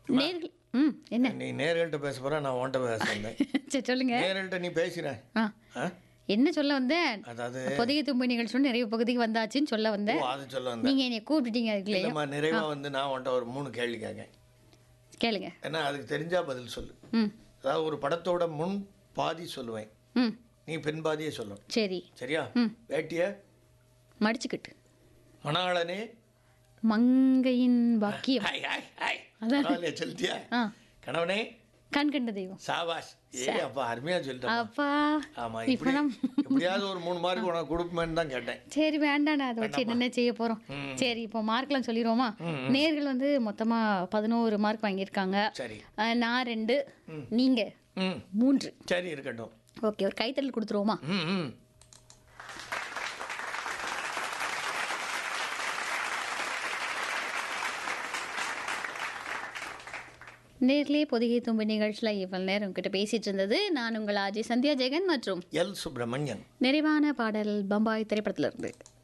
நேர்கள் ம் என்ன நீ நேர்கள்ட்ட பேச போற நான் உன்கிட்ட பேச வந்தேன் சரி சொல்லுங்க நேர்கள்ட்ட நீ பேசின ஆ ஆ? என்ன சொல்ல வந்தேன் அதாவது பொதிகை தும்பு நிகழ்ச்சி நிறைய பகுதிக்கு வந்தாச்சுன்னு சொல்ல ஓ வந்தேன் அது சொல்ல வந்தேன் நீங்க என்னை கூப்பிட்டுட்டீங்க அதுக்குள்ளேயும் இல்லைம்மா நிறைவா வந்து நான் உன்கிட்ட ஒரு மூணு கேள்வி கேட்கேன் கேளுங்க ஏன்னா அதுக்கு தெரிஞ்சா பதில் சொல்லு ம் அதாவது ஒரு படத்தோட முன் பாதி சொல்லுவேன் ம் நீ பின் பாதியே சொல்லணும் சரி சரியா ம். வேட்டிய மடிச்சுக்கிட்டு மணாளனே மங்கையின் பாக்கியம் ஹாய் ஹாய் ஹாய் அதான். பரவாயில்லையா சொல்லிட்டியா ஆ கணவனே கண் கண்ட தெய்வம் சாபாஷ் ஏ அப்பா அருமையா சொல்லிட்டேன் அப்பா ஆமா இப்ப இப்படி நம் எப்படியாவது ஒரு மூணு மார்க் உனக்கு கொடுப்பேன்னு தான் கேட்டேன் சரி வேண்டாண்ணா அதை வச்சு என்னென்ன செய்ய போறோம் சரி இப்போ மார்க்லாம் சொல்லிடுவோமா நேர்கள் வந்து மொத்தமா பதினோரு மார்க் வாங்கியிருக்காங்க சரி அஹ், நான் ரெண்டு நீங்க ம் மூன்று சரி இருக்கட்டும் ஓகே ஒரு கைத்தறல் கொடுத்துருவோமா ம் ம் நேர்லயே பொதிகை தும்பு நிகழ்ச்சியில் இவ்வளவு நேரம் உங்ககிட்ட பேசிட்டு இருந்தது நான் உங்கள் ஆஜி சந்தியா ஜெகன் மற்றும் எல் சுப்பிரமணியன் நிறைவான பாடல் பம்பாய் திரைப்படத்துல இருந்து